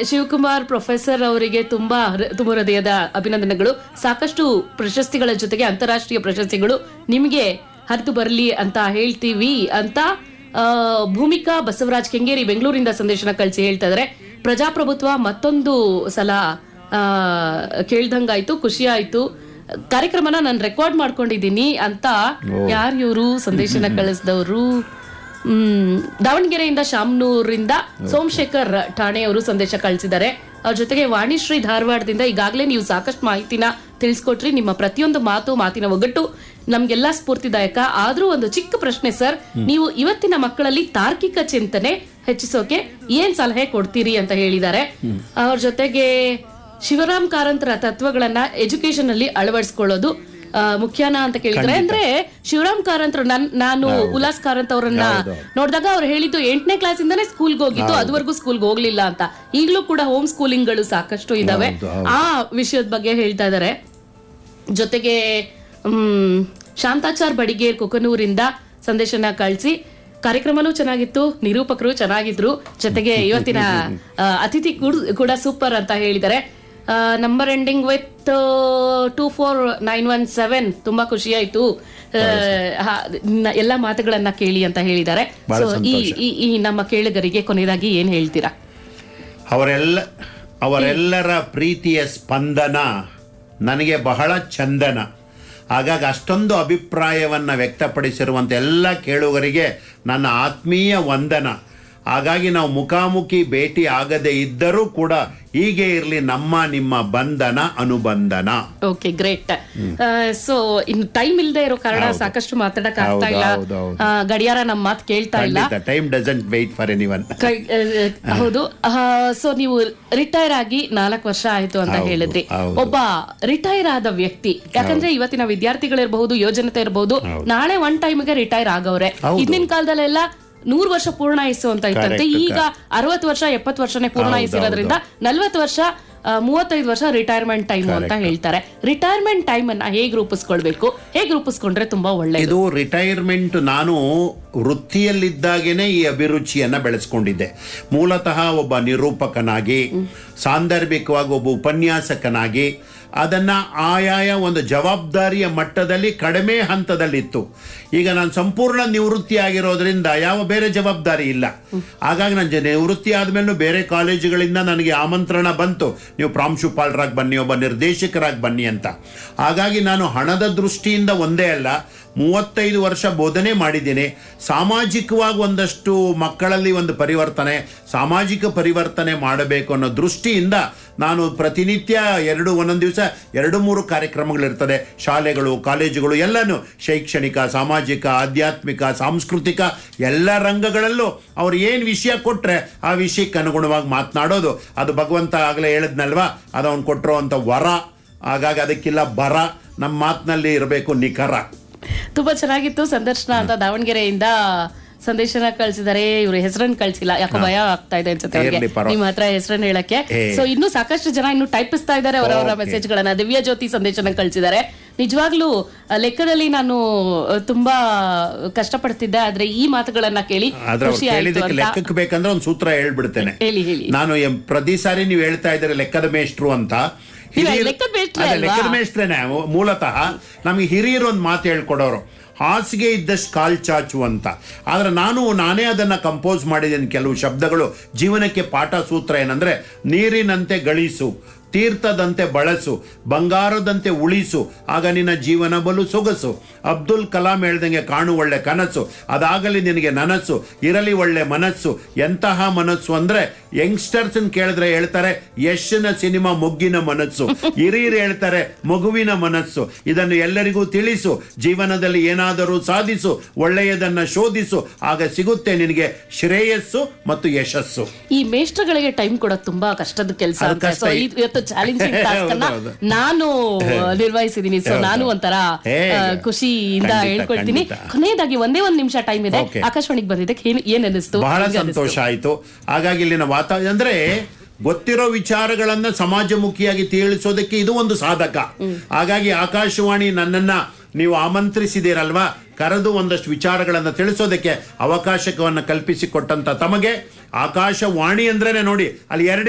Shivakumar professor ಅವರಿಗೆ ತುಂಬಾ ಹೃ- ತುಂಬ ಹೃದಯದ ಅಭಿನಂದನೆಗಳು ಸಾಕಷ್ಟು ಪ್ರಶಸ್ತಿಗಳ ಜೊತೆಗೆ ಅಂತಾರಾಷ್ಟ್ರೀಯ ಪ್ರಶಸ್ತಿಗಳು ನಿಮಗೆ ಹರಿದು ಬರಲಿ ಅಂತ ಹೇಳ್ತೀವಿ ಅಂತ ಆ, ಭೂಮಿಕಾ ಬಸವರಾಜ್ ಕೆಂಗೇರಿ ಬೆಂಗಳೂರಿಂದ ಸಂದೇಶನ ಕಳಿಸಿ ಹೇಳ್ತಾ ಇದಾರೆ ಪ್ರಜಾಪ್ರಭುತ್ವ ಮತ್ತೊಂದು ಸಲ ಆ, ಕೇಳ್ದಂಗಾಯ್ತು ಖುಷಿ ಆಯ್ತು ಕಾರ್ಯಕ್ರಮನ ನಾನು ರೆಕಾರ್ಡ್ ಮಾಡ್ಕೊಂಡಿದ್ದೀನಿ ಅಂತ ಯಾರು ಇವರು ಸಂದೇಶನ ಕಳಿಸಿದವರು ಹ್ಮ್ ದಾವಣಗೆರೆಯಿಂದ ಶಾಮನೂರಿಂದ ಸೋಮಶೇಖರ್ ಠಾಣೆ ಅವರು ಸಂದೇಶ ಕಳಿಸಿದ್ದಾರೆ ಅವ್ರ ಜೊತೆಗೆ ವಾಣಿಶ್ರೀ ಧಾರವಾಡದಿಂದ ಈಗಾಗಲೇ ನೀವು ಸಾಕಷ್ಟು ಮಾಹಿತಿನ ತಿಳಿಸ್ಕೊಟ್ರಿ ನಿಮ್ಮ ಪ್ರತಿಯೊಂದು ಮಾತು ಮಾತಿನ ಒಗ್ಗಟ್ಟು ನಮ್ಗೆಲ್ಲ ಸ್ಫೂರ್ತಿದಾಯಕ ಆದ್ರೂ ಒಂದು ಚಿಕ್ಕ ಪ್ರಶ್ನೆ ಸರ್ ನೀವು ಇವತ್ತಿನ ಮಕ್ಕಳಲ್ಲಿ ತಾರ್ಕಿಕ ಚಿಂತನೆ ಹೆಚ್ಚಿಸೋಕೆ ಏನ್ ಸಲಹೆ ಕೊಡ್ತೀರಿ ಅಂತ ಹೇಳಿದ್ದಾರೆ ಅವ್ರ ಜೊತೆಗೆ ಶಿವರಾಮ್ ಕಾರಂತರ ತತ್ವಗಳನ್ನ ಎಜುಕೇಶನ್ ಅಲ್ಲಿ ಅಳವಡಿಸ್ಕೊಳ್ಳೋದು ಆ, ಮುಖ್ಯನಾ ಅಂತ ಕೇಳಿದ್ರೆ ಅಂದ್ರೆ ಶಿವರಾಮ್ ಕಾರಂತರು ನನ್ ನಾನು ಉಲ್ಲಾಸ್ ಕಾರಂತ್ ಅವರನ್ನ ನೋಡಿದಾಗ ಅವ್ರು ಹೇಳಿದ್ದು ಎಂಟನೇ ಕ್ಲಾಸ್ ಇಂದಾನೆ ಸ್ಕೂಲ್ಗೆ ಹೋಗಿದ್ದು ಅದುವರೆಗೂ ಸ್ಕೂಲ್ಗೆ ಹೋಗ್ಲಿಲ್ಲ ಅಂತ ಈಗಲೂ ಕೂಡ ಹೋಮ್ ಸ್ಕೂಲಿಂಗ್ ಗಳು ಸಾಕಷ್ಟು ಇದಾವೆ ಆ ವಿಷಯದ ಬಗ್ಗೆ ಹೇಳ್ತಾ ಇದಾರೆ ಜೊತೆಗೆ ಹ್ಮ್ ಶಾಂತಾಚಾರ್ ಬಡಿಗೇರ್ ಕೊಕನೂರಿಂದ ಸಂದೇಶನ ಕಳಿಸಿ ಕಾರ್ಯಕ್ರಮನೂ ಚೆನ್ನಾಗಿತ್ತು ನಿರೂಪಕರು ಚೆನ್ನಾಗಿದ್ರು ಜೊತೆಗೆ ಇವತ್ತಿನ ಆ, ಅತಿಥಿ ಕೂಡ್- ಕೂಡ ಸೂಪರ್ ಅಂತ ಹೇಳಿದ್ದಾರೆ number ending with two four nine one seven ತುಂಬಾ ಖುಷಿ ಆಯ್ತು ಆ, ಹ- ನ- ಎಲ್ಲ ಮಾತುಗಳನ್ನ ಕೇಳಿ ಅಂತ ಹೇಳಿದ್ದಾರೆ ಸೊ ಈ ಈ- ಈ ನಮ್ಮ ಕೇಳುಗರಿಗೆ ಕೊನೆಯದಾಗಿ ಏನ್ ಹೇಳ್ತೀರಾ ಅವರೆಲ್ಲ ಅವರೆಲ್ಲರ ಪ್ರೀತಿಯ ಸ್ಪಂದನ ನನಗೆ ಬಹಳ ಚಂದನ ಹಾಗಾಗಿ ಅಷ್ಟೊಂದು ಅಭಿಪ್ರಾಯವನ್ನು ವ್ಯಕ್ತಪಡಿಸಿರುವಂಥ ಎಲ್ಲ ಕೇಳುಗರಿಗೆ ನನ್ನ ಆತ್ಮೀಯ ವಂದನ ಹಾಗಾಗಿ ನಾವು ಮುಖಾಮುಖಿ ಭೇಟಿ ಆಗದೇ ಇದ್ದರೂ ಕೂಡ ಹೀಗೆ ಇರಲಿ ನಮ್ಮ ನಿಮ್ಮ ಬಂಧನ ಅನುಬಂಧನ ಓಕೆ ಗ್ರೇಟ್ ಸೊ ಇನ್ನು ಟೈಮ್ ಇಲ್ಲದೆ ಇರೋ ಕಾರಣ ಸಾಕಷ್ಟು ಮಾತಾಡಕ್ ಆಗ್ತಾ ಇಲ್ಲ ಹೌದು, ಹೌದು. ಆ, ಗಡಿಯಾರ ನಮ್ಮ ಮಾತು ಕೇಳ್ತಾ ಇಲ್ಲ time doesn't wait for anyone ಕೈ- ಆ, ಹೌದು ಸೊ ನೀವು ರಿಟೈರ್ ಆಗಿ ನಾಲ್ಕು ವರ್ಷ ಆಯ್ತು ಅಂತ ಹೌದು, ಹೇಳಿದ್ರಿ ಹೌದು. ಒಬ್ಬ ರಿಟೈರ್ ಆದ ವ್ಯಕ್ತಿ ಯಾಕಂದ್ರೆ ಇವತ್ತಿನ ವಿದ್ಯಾರ್ಥಿಗಳಿರ್ಬಹುದು ಯುವಜನತೆ ಇರಬಹುದು ನಾಳೆ ಒನ್ ಟೈಮ್ಗೆ ರಿಟೈರ್ ಆಗವ್ರೆ ಹೌದು. ಹಿಂದಿನ ಕಾಲದಲ್ಲೆಲ್ಲ ನೂರ್ ವರ್ಷ ಪೂರ್ಣಾಯಿಸು ಅಂತ ಇತ್ತಂತೆ Correct, ಈಗ ಅರವತ್ತು ವರ್ಷ ಎಪ್ಪತ್ತು ವರ್ಷನೇ ಪೂರ್ಣಾಯಿಸಿರೋದ್ರಿಂದ ನಲ್ವತ್ತು ವರ್ಷ ಆ, ಮೂವತ್ತೈದು ವರ್ಷ ರಿಟೈರ್ಮೆಂಟ್ ಟೈಮ್ ಅಂತ ಹೇಳ್ತಾರೆ ರಿಟೈರ್ಮೆಂಟ್ ಟೈಮ್ ಅನ್ನ ಹೇಗ್ ರೂಪಿಸ್ಕೊಳ್ಬೇಕು ಹೇಗ್ ರೂಪಿಸ್ಕೊಂಡ್ರೆ ತುಂಬಾ ಒಳ್ಳೇದು ಇದು ರಿಟೈರ್ಮೆಂಟ್ ನಾನು ವೃತ್ತಿಯಲ್ಲಿದ್ದಾಗೇನೆ ಈ ಅಭಿರುಚಿಯನ್ನು ಬೆಳೆಸ್ಕೊಂಡಿದ್ದೆ ಮೂಲತಃ ಒಬ್ಬ ನಿರೂಪಕನಾಗಿ ಸಾಂದರ್ಭಿಕವಾಗಿ ಒಬ್ಬ ಉಪನ್ಯಾಸಕನಾಗಿ ಅದನ್ನು ಆಯಾಯ ಒಂದು ಜವಾಬ್ದಾರಿಯ ಮಟ್ಟದಲ್ಲಿ ಕಡಿಮೆ ಹಂತದಲ್ಲಿತ್ತು ಈಗ ನಾನು ಸಂಪೂರ್ಣ ನಿವೃತ್ತಿ ಆಗಿರೋದ್ರಿಂದ ಯಾವ ಬೇರೆ ಜವಾಬ್ದಾರಿ ಇಲ್ಲ ಹಾಗಾಗಿ ನಾನು ಜ- ನಿವೃತ್ತಿ ಆದಮೇಲೂ ಬೇರೆ ಕಾಲೇಜುಗಳಿಂದ ನನಗೆ ಆಮಂತ್ರಣ ಬಂತು ನೀವು ಪ್ರಾಂಶುಪಾಲರಾಗಿ ಬನ್ನಿ ಒಬ್ಬ ನಿರ್ದೇಶಕರಾಗಿ ಬನ್ನಿ ಅಂತ ಹಾಗಾಗಿ ನಾನು ಹಣದ ದೃಷ್ಟಿಯಿಂದ ಒಂದೇ ಅಲ್ಲ ಮೂವತ್ತೈದು ವರ್ಷ ಬೋಧನೆ ಮಾಡಿದ್ದೀನಿ ಸಾಮಾಜಿಕವಾಗಿ ಒಂದಷ್ಟು ಮಕ್ಕಳಲ್ಲಿ ಒಂದು ಪರಿವರ್ತನೆ ಸಾಮಾಜಿಕ ಪರಿವರ್ತನೆ ಮಾಡಬೇಕು ಅನ್ನೋ ದೃಷ್ಟಿಯಿಂದ ನಾನು ಪ್ರತಿನಿತ್ಯ ಎರಡು ಒಂದೊಂದು ದಿವಸ ಎರಡು ಮೂರು ಕಾರ್ಯಕ್ರಮಗಳಿರ್ತದೆ ಶಾಲೆಗಳು ಕಾಲೇಜುಗಳು ಎಲ್ಲನೂ ಶೈಕ್ಷಣಿಕ ಸಾಮಾಜಿಕ ಆಧ್ಯಾತ್ಮಿಕ ಸಾಂಸ್ಕೃತಿಕ ಎಲ್ಲ ರಂಗಗಳಲ್ಲೂ ಅವ್ರು ಏನು ವಿಷಯ ಕೊಟ್ಟರೆ ಆ ವಿಷಯಕ್ಕೆ ಅನುಗುಣವಾಗಿ ಮಾತನಾಡೋದು ಅದು ಭಗವಂತ ಆಗಲೇ ಹೇಳಿದ್ನಲ್ವಾ ಅದು ಅವ್ನು ಕೊಟ್ಟಿರೋ ಅಂಥ ವರ ಹಾಗಾಗಿ ಅದಕ್ಕಿಲ್ಲ ಬರ ನಮ್ಮ ಮಾತಿನಲ್ಲಿ ಇರಬೇಕು ನಿಖರ ತುಂಬಾ ಚೆನ್ನಾಗಿತ್ತು ಸಂದರ್ಶನ ಅಂತ ದಾವಣಗೆರೆಯಿಂದ ಸಂದೇಶನ ಕಳ್ಸಿದ್ದಾರೆ ಇವ್ರ ಹೆಸರನ್ನ ಕಳ್ಸಿಲ್ಲ ಯಾಕೋ ಭಯ ಆಗ್ತಾ ಇದೆ ಅನ್ಸುತ್ತೆ ಅವ್ರಿಗೆ ಇರ್ಲಿ, ಪರವಾಗಿಲ್ಲ. ನಿಮ್ಮ ಹತ್ರ ಹೆಸರನ್ನ ಹೇಳಕ್ಕೆ ಏ. ಸೊ ಇನ್ನು ಸಾಕಷ್ಟು ಜನ ಇನ್ನು ಟೈಪಿಸ್ತಾ ಇದ್ದಾರೆ ಅವರವರ Okay. ಮೆಸೇಜ್ ಗಳನ್ನ ದಿವ್ಯ ಜ್ಯೋತಿ ಸಂದೇಶನ ಕಳ್ಸಿದ್ದಾರೆ ನಿಜವಾಗ್ಲೂ ಆ, ಲೆಕ್ಕದಲ್ಲಿ ನಾನು ಆ, ತುಂಬಾ ಕಷ್ಟಪಡ್ತಿದ್ದೆ ಆದ್ರೆ ಈ ಮಾತುಗಳನ್ನ ಕೇಳಿ ಆದ್ರೆ ಅವ್ರು ಖುಷಿ ಆಯ್ತು ಕೇಳಿದಕ್ಕೆ ಅಂತ ಲೆಕ್ಕಕ್ಕೆ ಬೇಕಂದ್ರೆ ಒಂದು ಸೂತ್ರ ಹೇಳ್ಬಿಡ್ತೇನೆ ಹೇಳಿ ಹೇಳಿ ನಾನು ಎಂ- ಪ್ರತಿ ಸಾರಿ ನೀವು ಹೇಳ್ತಾ ಇದ್ದೀರಿ ಲೆಕ್ಕದ ಮೇಷ್ಟ್ರು ಅಂತ ನೀವು ಹಿರಿಯರು- ಲೆಕ್ಕದ ಮೇಷ್ಟ್ರೇ ಅದೇ, ಅಲ್ವಾ? ಲೆಕ್ಕದ ಮೇಷ್ಟ್ರೇನೆ ಮೂ- ಮೂಲತಃ ನಮಗೆ ಹಿರಿಯರು ಒಂದು ಮಾತು ಹೇಳ್ಕೊಡೋರು ಹಾಸಿಗೆ ಇದ್ದಷ್ಟು ಕಾಲ್ ಚಾಚು ಅಂತ ಆದ್ರೆ ನಾನು ನಾನೇ ಅದನ್ನ ಕಂಪೋಸ್ ಮಾಡಿದ್ದೇನೆ ಕೆಲವು ಶಬ್ದಗಳು ಜೀವನಕ್ಕೆ ಪಾಠ ಸೂತ್ರ ಏನಂದ್ರೆ ನೀರಿನಂತೆ ಗಳಿಸು ತೀರ್ಥದಂತೆ ಬಳಸು ಬಂಗಾರದಂತೆ ಉಳಿಸು ಆಗ ನಿನ್ನ ಜೀವನ ಬಲು ಸೊಗಸು ಅಬ್ದುಲ್ ಕಲಾಂ ಹೇಳ್ದಂಗೆ ಕಾಣು ಒಳ್ಳೆ ಕನಸು ಅದಾಗಲಿ ನಿನಗೆ ನನಸು ಇರಲಿ ಒಳ್ಳೆ ಮನಸ್ಸು ಎಂತಹ ಮನಸ್ಸು ಅಂದ್ರೆ ಯಂಗ್ಸ್ಟರ್ಸ್ ಕೇಳಿದ್ರೆ ಹೇಳ್ತಾರೆ ಯಶನ ಸಿನಿಮಾ ಮೊಗ್ಗಿನ ಮನಸ್ಸು ಹಿರಿಯರು ಹೇಳ್ತಾರೆ ಮಗುವಿನ ಮನಸ್ಸು ಇದನ್ನು ಎಲ್ಲರಿಗೂ ತಿಳಿಸು ಜೀವನದಲ್ಲಿ ಏನಾದರೂ ಸಾಧಿಸು ಒಳ್ಳೆಯದನ್ನ ಶೋಧಿಸು ಆಗ ಸಿಗುತ್ತೆ ನಿನಗೆ ಶ್ರೇಯಸ್ಸು ಮತ್ತು ಯಶಸ್ಸು ಈ ಮೇಷ್ಟ್ರಗಳಿಗೆ ಟೈಮ್ ಕೊಡೋದು ತುಂಬಾ ಕಷ್ಟದ ಕೆಲಸ ಅದು ಅಂತ ಕಷ್ಟ ಸೊ ಐ- ಇವತ್ತು ಚಾಲೆಂಜಿಂಗ್ ಟಾಸ್ಕ್ ಅನ್ನ ಹೌದು, ಹೌದು. ನಾನು ನಿರ್ವಹಿಸಿದೀನಿ ಸೊ ಹೌದು, ನಾನು ಹೌದು. ಒಂಥರ ಹೇ, ಆ, ಖುಷಿಯಿಂದ ಖಂಡಿತ, ಹೇಳ್ಕೊಳ್ತೀನಿ ಖಂಡಿತ. ಕೊನೆಯದಾಗಿ ಒಂದೇ ಒಂದ್ ನಿಮಿಷ ಟೈಮ್ ಇದೆ Okay. ಆಕಾಶವಾಣಿಗೆ ಬಂದಿದ್ದಕ್ಕೆ ಏನ್ ಏನ್ ಅನಿಸ್ತು ಬಹಳ ಹೇಗ್ ಅನಿಸ್ತು? ಸಂತೋಷ ಆಯಿತು ಹಾಗಾಗಿ ಇಲ್ಲಿನ ವಾತಾವರಣ ಅಂದ್ರೆ ಗೊತ್ತಿರೋ ವಿಚಾರಗಳನ್ನ ಸಮಾಜಮುಖಿಯಾಗಿ ತಿಳಿಸೋದಕ್ಕೆ ಇದು ಒಂದು ಸಾಧಕ ಹಾಗಾಗಿ ಆಕಾಶವಾಣಿ ನನ್ನನ್ನ ನೀವು ಆಮಂತ್ರಿಸಿದಿರಲ್ವಾ ಕರೆದು ಒಂದಷ್ಟು ವಿಚಾರಗಳನ್ನು ತಿಳಿಸೋದಕ್ಕೆ ಅವಕಾಶವನ್ನು ಕಲ್ಪಿಸಿಕೊಟ್ಟಂತ ತಮಗೆ ಆಕಾಶವಾಣಿ ಅಂದ್ರೇನೆ ನೋಡಿ ಅಲ್ಲಿ ಎರಡು